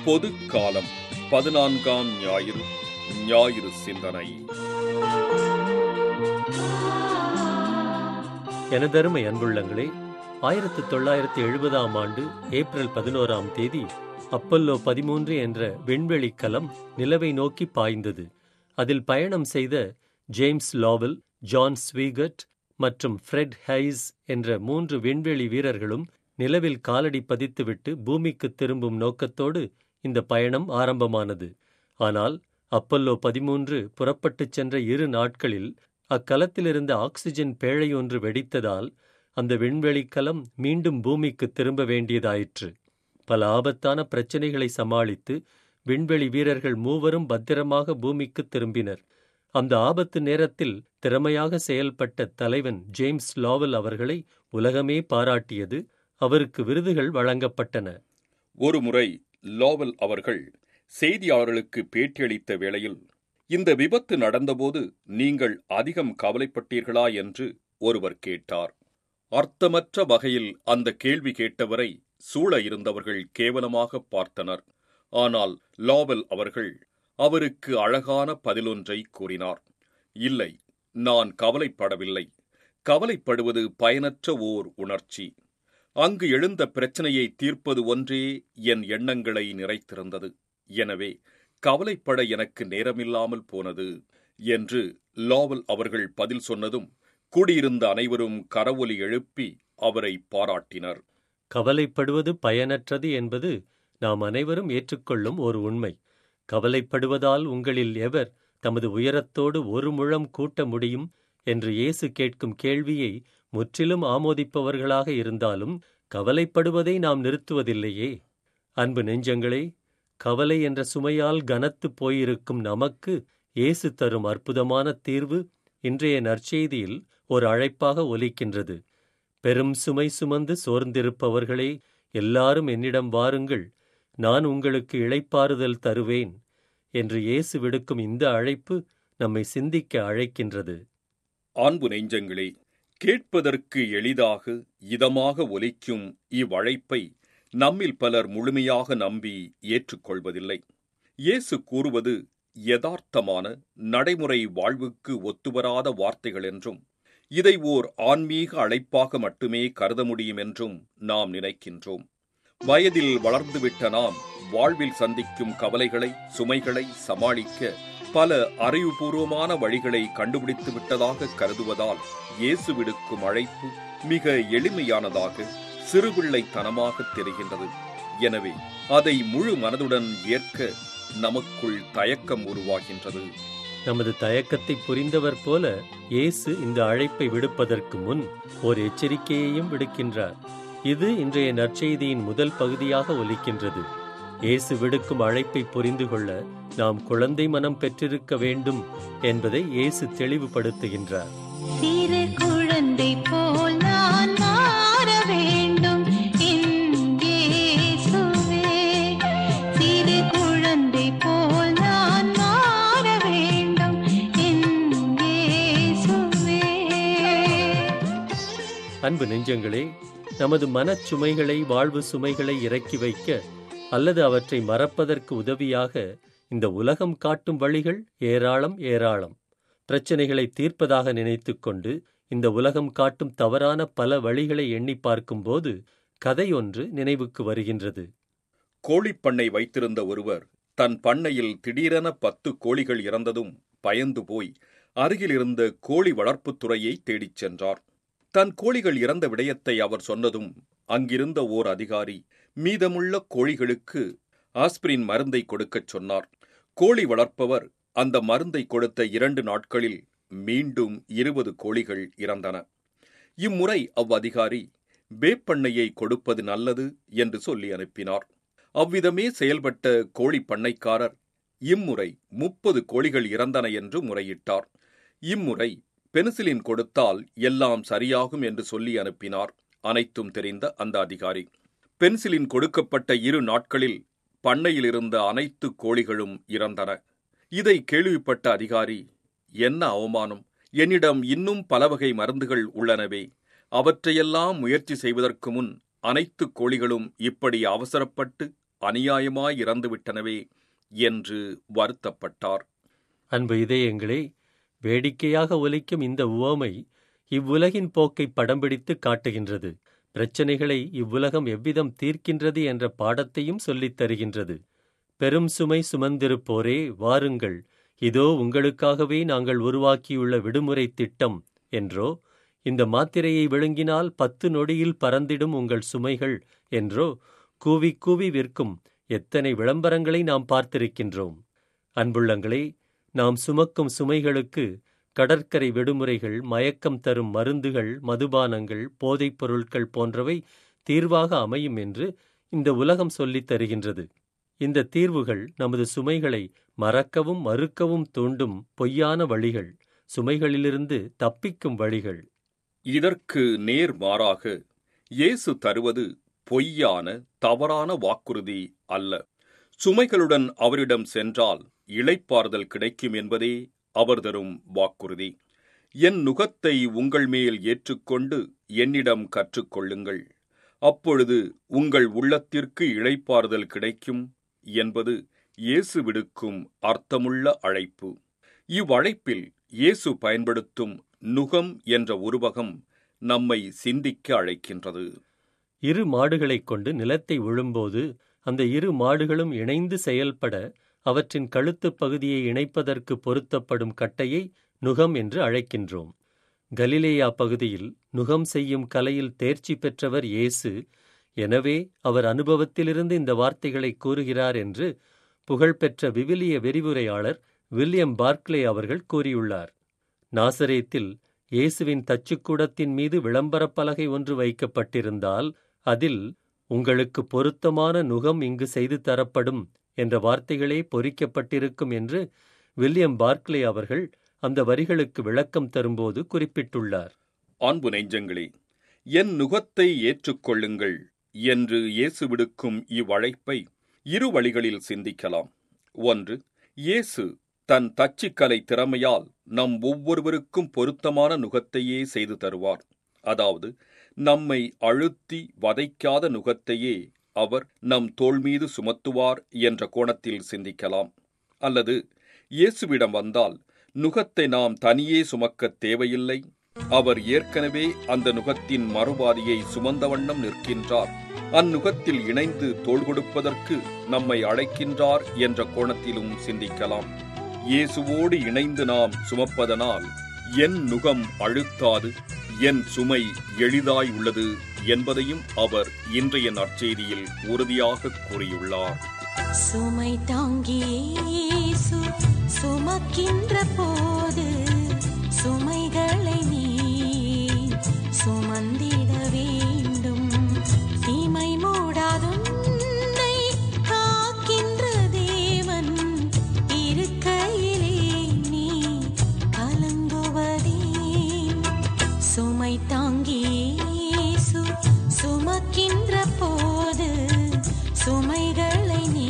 பொது காலம் பதினான்காம் ஞாயிறு ஞாயிறு சிந்தனை எனதருமை அன்புள்ளங்களே ஆயிரத்து தொள்ளாயிரத்து எழுபதாம் ஆண்டு ஏப்ரல் பதினோராம் தேதி அப்பல்லோ பதிமூன்று என்ற விண்வெளிக் கலம் நிலவை நோக்கி பாய்ந்தது அதில் பயணம் செய்த ஜேம்ஸ் லாவல் ஜான் ஸ்வீகட் மற்றும் ஃப்ரெட் ஹைஸ் என்ற மூன்று விண்வெளி வீரர்களும் நிலவில் காலடி பதித்துவிட்டு பூமிக்கு திரும்பும் நோக்கத்தோடு இந்த பயணம் ஆரம்பமானது ஆனால் அப்பல்லோ பதிமூன்று புறப்பட்டுச் சென்ற இரு நாட்களில் அக்கலத்திலிருந்த ஆக்சிஜன் பேழையொன்று வெடித்ததால் அந்த விண்வெளிக் கலம் மீண்டும் பூமிக்கு திரும்ப வேண்டியதாயிற்று பல ஆபத்தான பிரச்சனைகளை சமாளித்து விண்வெளி வீரர்கள் மூவரும் பத்திரமாக பூமிக்கு திரும்பினர் அந்த ஆபத்து நேரத்தில் திறமையாக செயல்பட்ட தலைவன் ஜேம்ஸ் லாவல் அவர்களை உலகமே பாராட்டியது அவருக்கு விருதுகள் வழங்கப்பட்டன ஒருமுறை லாவல் அவர்கள் செய்தியாளர்களுக்கு பேட்டியளித்த வேளையில் இந்த விபத்து நடந்தபோது நீங்கள் அதிகம் கவலைப்பட்டீர்களா என்று ஒருவர் கேட்டார் அர்த்தமற்ற வகையில் அந்த கேள்வி கேட்டவரை சூழ இருந்தவர்கள் கேவலமாக பார்த்தனர் ஆனால் லாவல் அவர்கள் அவருக்கு அழகான பதிலொன்றை கூறினார் இல்லை நான் கவலைப்படவில்லை கவலைப்படுவது பயனற்ற ஓர் உணர்ச்சி அங்கு எழுந்த பிரச்சனையை தீர்ப்பது ஒன்றே என் எண்ணங்களை நிறைத்திருந்தது எனவே கவலைப்பட எனக்கு நேரமில்லாமல் போனது என்று லாவல் அவர்கள் பதில் சொன்னதும் கூடியிருந்த அனைவரும் கரவொலி எழுப்பி அவரை பாராட்டினர் கவலைப்படுவது பயனற்றது என்பது நாம் அனைவரும் ஏற்றுக்கொள்ளும் ஒரு உண்மை கவலைப்படுவதால் உங்களில் எவர் தமது உயரத்தோடு ஒரு முழம் கூட்ட முடியும் என்று இயேசு கேட்கும் கேள்வியை முற்றிலும் ஆமோதிப்பவர்களாக இருந்தாலும் கவலைப்படுவதை நாம் நிறுத்துவதில்லையே அன்பு நெஞ்சங்களே கவலை என்ற சுமையால் கனத்துப் போயிருக்கும் நமக்கு இயேசு தரும் அற்புதமான தீர்வு இன்றைய நற்செய்தியில் ஒரு அழைப்பாக ஒலிக்கின்றது பெரும் சுமை சுமந்து சோர்ந்திருப்பவர்களே எல்லாரும் என்னிடம் வாருங்கள் நான் உங்களுக்கு இளைப்பாறுதல் தருவேன் என்று இயேசு விடுக்கும் இந்த அழைப்பு நம்மை சிந்திக்க அழைக்கின்றது அன்பு நெஞ்சங்களே கேட்பதற்கு எளிதாக இதமாக ஒலிக்கும் இவ்வழைப்பை நம்மில் பலர் முழுமையாக நம்பி ஏற்றுக்கொள்வதில்லை இயேசு கூறுவது யதார்த்தமான நடைமுறை வாழ்வுக்கு ஒத்துவராத வார்த்தைகள் என்றும் இதை ஓர் ஆன்மீக அழைப்பாக மட்டுமே கருத முடியும் என்றும் நாம் நினைக்கின்றோம் வயதில் வளர்ந்துவிட்ட நாம் வாழ்வில் சந்திக்கும் கவலைகளை சுமைகளை சமாளிக்க பல அறிவுபூர்வமான வழிகளை கண்டுபிடித்து விட்டதாக கருதுவதால் இயேசு விடுக்கும் அழைப்பு மிக எளிமையானதாக சிறுபிள்ளைத்தனமாக தெரிகின்றது எனவே அதை முழு மனதுடன் ஏற்க நமக்குள் தயக்கம் உருவாகின்றது நமது தயக்கத்தை புரிந்தவர் போல இயேசு இந்த அழைப்பை விடுப்பதற்கு முன் ஒரு எச்சரிக்கையையும் விடுக்கின்றார் இது இன்றைய நற்செய்தியின் முதல் பகுதியாக ஒலிக்கின்றது இயேசு விடுக்கும் அழைப்பை புரிந்து கொள்ள நாம் குழந்தை மனம் பெற்றிருக்க வேண்டும் என்பதை இயேசு தெளிவுபடுத்துகின்றார் சிறு குழந்தை போல் நான் மாற வேண்டும் என் இயேசுவே. சிறு குழந்தை போல் நான் மாற வேண்டும் என் இயேசுவே. அன்பு நெஞ்சங்களே நமது மனச் சுமைகளை வாழ்வு சுமைகளை இறக்கி வைக்க அல்லது அவற்றை மறப்பதற்கு உதவியாக இந்த உலகம் காட்டும் வழிகள் ஏராளம் ஏராளம் பிரச்சனைகளை தீர்ப்பதாக நினைத்துக்கொண்டு இந்த உலகம் காட்டும் தவறான பல வழிகளை எண்ணி பார்க்கும்போது கதை ஒன்று நினைவுக்கு வருகின்றது கோழிப்பண்ணை வைத்திருந்த ஒருவர் தன் பண்ணையில் திடீரென பத்து கோழிகள் இறந்ததும் பயந்து போய் அருகில் இருந்த கோழி வளர்ப்புத் துறையை தேடிச் சென்றார் தன் கோழிகள் இறந்த விடயத்தை அவர் சொன்னதும் அங்கிருந்த ஓர் அதிகாரி மீதமுள்ள கோழிகளுக்கு ஆஸ்பிரின் மருந்தை கொடுக்கச் சொன்னார் கோழி வளர்ப்பவர் அந்த மருந்தை கொடுத்த இரண்டு நாட்களில் மீண்டும் இருபது கோழிகள் இறந்தன இம்முறை அவ்வதிகாரி வேப்பண்ணையை கொடுப்பது நல்லது என்று சொல்லி அனுப்பினார் அவ்விதமே செயல்பட்ட கோழிப் பண்ணைக்காரர் இம்முறை முப்பது கோழிகள் இறந்தன என்று முறையிட்டார் இம்முறை பெனிசிலின் கொடுத்தால் எல்லாம் சரியாகும் என்று சொல்லி அனுப்பினார் அனைத்தும் தெரிந்த அந்த அதிகாரி பென்சிலின் கொடுக்கப்பட்ட இரு நாட்களில் பண்ணையில் இருந்த அனைத்து கோழிகளும் இறந்தன இதை கேள்விப்பட்ட அதிகாரி என்ன அவமானம் என்னிடம் இன்னும் பல வகை மருந்துகள் உள்ளனவே அவற்றையெல்லாம் முயற்சி செய்வதற்கு முன் அனைத்து கோழிகளும் இப்படி அவசரப்பட்டு அநியாயமாய் இறந்துவிட்டனவே என்று வருத்தப்பட்டார் அன்பு இதயங்களே வேடிக்கையாக ஒலிக்கும் இந்த உவமை இவ்வுலகின் போக்கை படம் பிடித்து காட்டுகின்றது பிரச்சனைகளை இவ்வுலகம் எவ்விதம் தீர்க்கின்றது என்ற பாடத்தையும் சொல்லித் தருகின்றது பெரும் சுமை சுமந்திருப்போரே வாருங்கள் இதோ உங்களுக்காகவே நாங்கள் உருவாக்கியுள்ள விடுமுறை திட்டம் என்றோ இந்த மாத்திரையை விழுங்கினால் பத்து நொடியில் பறந்திடும் உங்கள் சுமைகள் என்றோ கூவி கூவி விற்கும் எத்தனை விளம்பரங்களை நாம் பார்த்திருக்கின்றோம் அன்புள்ளங்களே நாம் சுமக்கும் சுமைகளுக்கு கடற்கரை விடுமுறைகள் மயக்கம் தரும் மருந்துகள் மதுபானங்கள் போதைப் பொருட்கள் போன்றவை தீர்வாக அமையும் என்று இந்த உலகம் சொல்லித் தருகின்றது இந்த தீர்வுகள் நமது சுமைகளை மறக்கவும் மறுக்கவும் தூண்டும் பொய்யான வழிகள் சுமைகளிலிருந்து தப்பிக்கும் வழிகள் இதற்கு நேர் மாறாக இயேசு தருவது பொய்யான தவறான வாக்குறுதி அல்ல சுமைகளுடன் அவரிடம் சென்றால் இளைப்பாறுதல் கிடைக்கும் என்பதே அவர் தரும் வாக்குறுதி என் நுகத்தை உங்கள் மேல் ஏற்றுக்கொண்டு என்னிடம் கற்றுக்கொள்ளுங்கள் அப்பொழுது உங்கள் உள்ளத்திற்கு இளைப்பாறுதல் கிடைக்கும் என்பது இயேசு விடுக்கும் அர்த்தமுள்ள அழைப்பு இவ்வழைப்பில் இயேசு பயன்படுத்தும் நுகம் என்ற உருவகம் நம்மை சிந்திக்க அழைக்கின்றது இரு மாடுகளைக் கொண்டு நிலத்தை உழும்போது அந்த இரு மாடுகளும் இணைந்து செயல்பட அவற்றின் கழுத்துப் பகுதியை இணைப்பதற்கு பொருத்தப்படும் கட்டையை நுகம் என்று அழைக்கின்றோம் கலிலேயா பகுதியில் நுகம் செய்யும் கலையில் தேர்ச்சி பெற்றவர் இயேசு எனவே அவர் அனுபவத்திலிருந்து இந்த வார்த்தைகளை கூறுகிறார் என்று புகழ்பெற்ற விவிலிய விரிவுரையாளர் வில்லியம் பார்க்லே அவர்கள் கூறியுள்ளார் நாசரேத்தில் இயேசுவின் தச்சுக்கூடத்தின் மீது விளம்பரப் பலகை ஒன்று வைக்கப்பட்டிருந்தால் அதில் உங்களுக்கு பொருத்தமான நுகம் இங்கு செய்து தரப்படும் என்ற வார்த்தைகளே பொறிக்கப்பட்டிருக்கும் என்று வில்லியம் பார்க்லே அவர்கள் அந்த வரிகளுக்கு விளக்கம் தரும்போது குறிப்பிட்டுள்ளார் அன்பு நெஞ்சங்களே என் நுகத்தை ஏற்றுக்கொள்ளுங்கள் என்று இயேசு விடுக்கும் இவ்வழைப்பை இரு வழிகளில் சிந்திக்கலாம் ஒன்று இயேசு தன் தச்சுக்கலை திறமையால் நம் ஒவ்வொருவருக்கும் பொருத்தமான நுகத்தையே செய்து தருவார் அதாவது நம்மை அழுத்தி வதைக்காத நுகத்தையே அவர் நம் தோள் மீது சுமத்துவார் என்ற கோணத்தில் சிந்திக்கலாம் அல்லது இயேசுவிடம் வந்தால் நுகத்தை நாம் தனியே சுமக்கத் தேவையில்லை அவர் ஏற்கனவே அந்த நுகத்தின் மறுபாதியை சுமந்த வண்ணம் நிற்கின்றார் அந்நுகத்தில் இணைந்து தோள் கொடுப்பதற்கு நம்மை அழைக்கின்றார் என்ற கோணத்திலும் சிந்திக்கலாம் இயேசுவோடு இணைந்து நாம் சுமப்பதனால் என் நுகம் அழுத்தாது என் சுமை எளிதாய் உள்ளது என்பதையும் அவர் இன்றைய நற்செய்தியில் உறுதியாக கூறியுள்ளார் சுமை தாங்கியே இயேசு சுமக்கின்ற போது சுமைகளை நீ சுமந்திட வேண்டும் தீமை மூடாதுன்னை காக்கின்ற தேவன் இருக்கையிலே நீ கலங்குவதே சுமை தாங்கியே இயேசு சுமக்கின்ற போது சுமைகளை நீ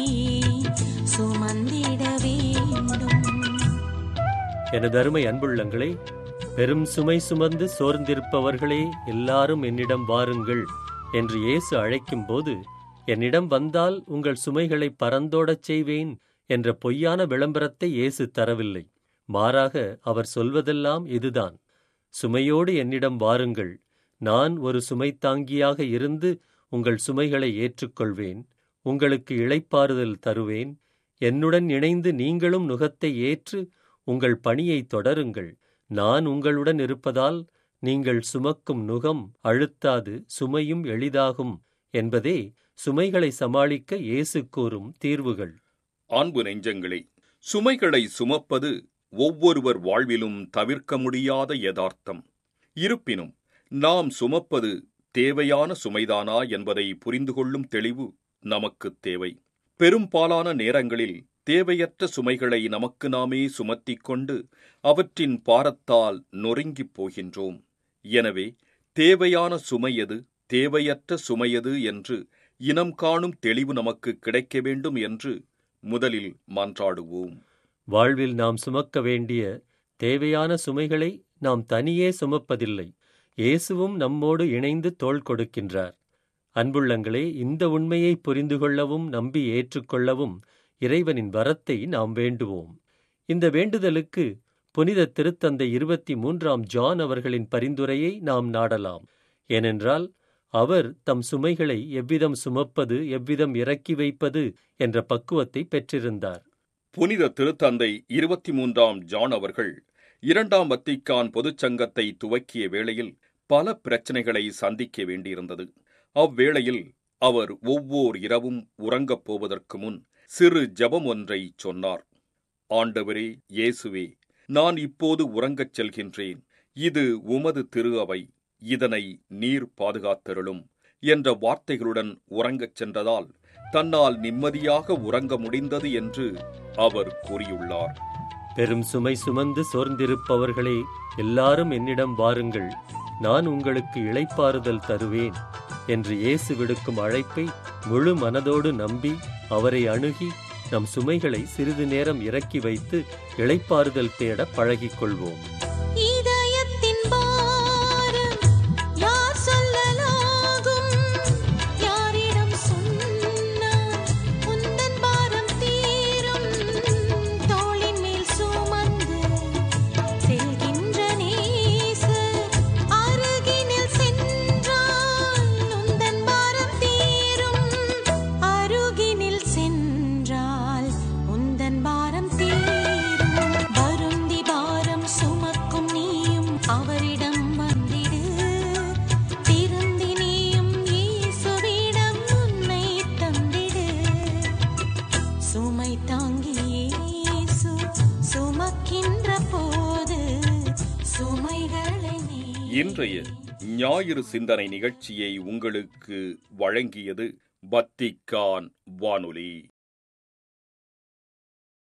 சுமந்திட வேண்டும் எனது அருமை அன்புள்ளங்களே பெரும் சுமை சுமந்து சோர்ந்திருப்பவர்களே எல்லாரும் என்னிடம் வாருங்கள் என்று இயேசு அழைக்கும்போது என்னிடம் வந்தால் உங்கள் சுமைகளை பறந்தோடச் செய்வேன் என்ற பொய்யான விளம்பரத்தை இயேசு தரவில்லை மாறாக அவர் சொல்வதெல்லாம் இதுதான் சுமையோடு என்னிடம் வாருங்கள் நான் ஒரு சுமை தாங்கியாக இருந்து உங்கள் சுமைகளை ஏற்றுக்கொள்வேன் உங்களுக்கு இளைப்பாறுதல் தருவேன் என்னுடன் இணைந்து நீங்களும் நுகத்தை ஏற்று உங்கள் பணியை தொடருங்கள் நான் உங்களுடன் இருப்பதால் நீங்கள் சுமக்கும் நுகம் அழுத்தாது சுமையும் எளிதாகும் என்பதே சுமைகளை சமாளிக்க இயேசு கூறும் தீர்வுகள் அன்பு நெஞ்சங்களே சுமைகளை சுமப்பது ஒவ்வொருவர் வாழ்விலும் தவிர்க்க முடியாத யதார்த்தம் இருப்பினும் நாம் சுமப்பது தேவையான சுமைதானா என்பதை புரிந்து கொள்ளும் தெளிவு நமக்குத் தேவை பெரும்பாலான நேரங்களில் தேவையற்ற சுமைகளை நமக்கு நாமே சுமத்திக் கொண்டு அவற்றின் பாரத்தால் நொறுங்கிப் போகின்றோம் எனவே தேவையான சுமையது தேவையற்ற சுமையது என்று இனம் காணும் தெளிவு நமக்கு கிடைக்க வேண்டும் என்று முதலில் மன்றாடுவோம் வாழ்வில் நாம் சுமக்க வேண்டிய தேவையான சுமைகளை நாம் தனியே சுமப்பதில்லை இயேசுவும் நம்மோடு இணைந்து தோள் கொடுக்கின்றார் அன்புள்ளங்களே இந்த உண்மையை புரிந்து கொள்ளவும் நம்பி ஏற்றுக்கொள்ளவும் இறைவனின் வரத்தை நாம் வேண்டுவோம் இந்த வேண்டுதலுக்கு புனித திருத்தந்தை இருபத்தி மூன்றாம் ஜான் அவர்களின் பரிந்துரையை நாம் நாடலாம் ஏனென்றால் அவர் தம் சுமைகளை எவ்விதம் சுமப்பது எவ்விதம் இறக்கி வைப்பது என்ற பக்குவத்தை பெற்றிருந்தார் புனித திருத்தந்தை இருபத்தி மூன்றாம் ஜான் அவர்கள் இரண்டாம் வத்திக்கான் பொதுச்சங்கத்தை துவக்கிய வேளையில் பல பிரச்சனைகளை சந்திக்க வேண்டியிருந்தது அவ்வேளையில் அவர் ஒவ்வொரு இரவும் உறங்கப் போவதற்கு முன் சிறு ஜெபம் ஒன்றை சொன்னார் ஆண்டவரே இயேசுவே நான் இப்போது உறங்கச் செல்கின்றேன் இது உமது திரு அவை இதனை நீர் பாதுகாத்தருளும் என்ற வார்த்தைகளுடன் உறங்கச் சென்றதால் தன்னால் நிம்மதியாக உறங்க முடிந்தது என்று அவர் கூறியுள்ளார் பெரும் சுமை சுமந்து சோர்ந்திருப்பவர்களே எல்லாரும் என்னிடம் வாருங்கள் நான் உங்களுக்கு இளைப்பாறுதல் தருவேன் என்று இயேசு விடுக்கும் அழைப்பை முழு மனதோடு நம்பி அவரை அணுகி நம் சுமைகளை சிறிது நேரம் இறக்கி வைத்து இளைப்பாறுதல் தேட பழகிக் கொள்வோம் இதயத்தின் பாரம் யார் சொல்லலாகும் யாரிடம் சொன்னால் உந்தன் பாரம் தீரும் தோளின் மேல் சுமந்து செல்கின்ற நேசர் அருகினில் சென்றால் உந்தன் பாரம் தீரும் அருகினில் சென்றால் உந்தன் பாரம் தீரும் வருந்தி பாரம் சுமக்கும் நீயும் அவரிடம் வந்திடு திருந்தி நீயும் இயேசுவிடம் உன்னை தந்திடு சுமை தாங்கி இயேசு சுமக்கின்ற போது சுமைகளை நீ இன்றைய ஞாயிறு சிந்தனை நிகழ்ச்சியை உங்களுக்கு வழங்கியது வத்திக்கான் வானொலி